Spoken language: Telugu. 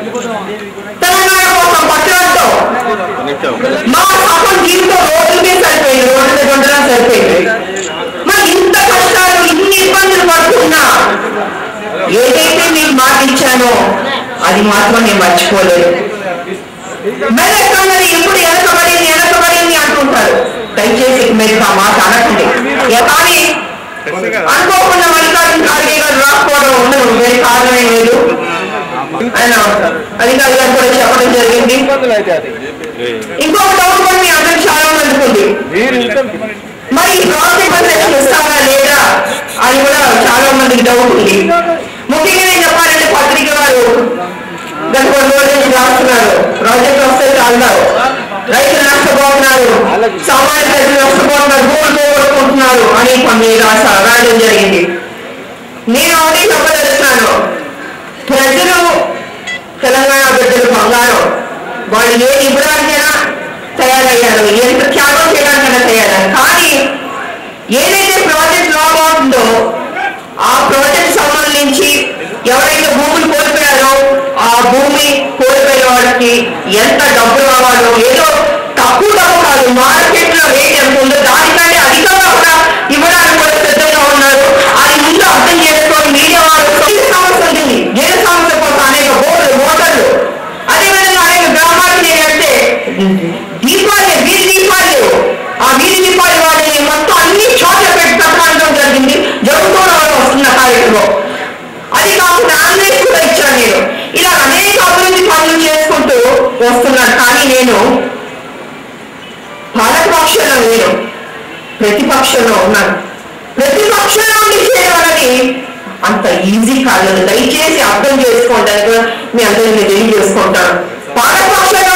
తెలంగాణ కోసం పట్టుదలతో మా పాపం జీవితం రోజులకే సరిపోయింది రోజుల గంటలా సరిపోయింది మరి ఇంత కష్టాలు ఇన్ని ఇబ్బందులు పడుతున్నా ఏదైతే మీకు మాట ఇచ్చానో అది మాత్రం నేను మర్చిపోలేదు మెదక్కన్నది ఇప్పుడు వెనకబడింది వెనకబడింది అంటుంటారు దయచేసి మీరు ఆ మాట అనకండి ఏ కానీ అనుకోకుండా మల్లికార్జున ఖార్గే గారు రాకపోవడం ఉండదు వేరే కారణమే లేదు ఆయన అధికారి గారు కూడా చెప్పడం జరిగింది ఇంకొక డౌట్ కూడా మీ అందరికి చాలా మందికి ఉంది మరి ఈ ప్రాజెక్ట్ ఇస్తారా లేదా అని కూడా చాలా మందికి డౌట్ ఉంది ముఖ్యంగా నేను చెప్పాలంటే పత్రిక వారు గత కొన్ని రోజుల నుంచి రాస్తున్నారు ప్రాజెక్ట్ వస్తే చాలున్నారు రైతులు నష్టపోతున్నారు సామాన్య ప్రజలు నష్టపోతున్నారు భూములు పోగొట్టుకుంటున్నారు అని కొన్ని రాస రాయడం జరిగింది నేను ఒకటి చెప్పదలుచున్నాను ప్రజలు తెలంగాణ బిడ్డలు బంగారం వాళ్ళు ఏ ఇవ్వడానికైనా తయారయ్యారు ఎంత త్యాగం చేయడానికైనా తయారయ్యారు కానీ ఏదైతే ప్రాజెక్ట్ లాగ్ అవుతుందో ఆ ప్రాజెక్ట్ సంబంధించి ఎవరైతే భూములు కోల్పోయారో ఆ భూమి కోల్పోయిన వాళ్ళకి ఎంత డబ్బు రావాలో ఏదో తక్కువ డబ్బు కాదు మార్కెట్ లో రేట్ ఎంత ఉందో దానికంటే అధికంగా కూడా ఇవ్వడానికి కూడా సిద్ధంగా ఉన్నారు అది ముందు అర్థం చేసుకొని మీడియా వారు ఈ సమస్య ఉంది ఏ సమస్య కోసం అనేక బోర్డులు మోటార్లు అదేవిధంగా అనేక గ్రామాలు ఏంటంటే దీపాలు వీధి దీపాలు ఆ వీధి దీపాలు వాటిని మొత్తం అన్ని చోట్ల పెట్టి తప్పడం జరిగింది జరుగుతున్న వాళ్ళు వస్తున్న కార్యక్రమం అది కాకుండా ఆన్లైన్ కూడా ఇచ్చాను నేను ఇలా అనేక అభివృద్ధి పనులు చేసుకుంటూ వస్తున్నాను కానీ నేను పాలకపక్షంలో నేను ప్రతిపక్షంలో ఉన్నాను ప్రతిపక్షంలో ఉండి చేయవాలని అంత ఈజీ కాదు దయచేసి అర్థం చేసుకోండి అని కూడా మీ అందరినీ తెలియజేసుకుంటాను పాలకపక్షంలో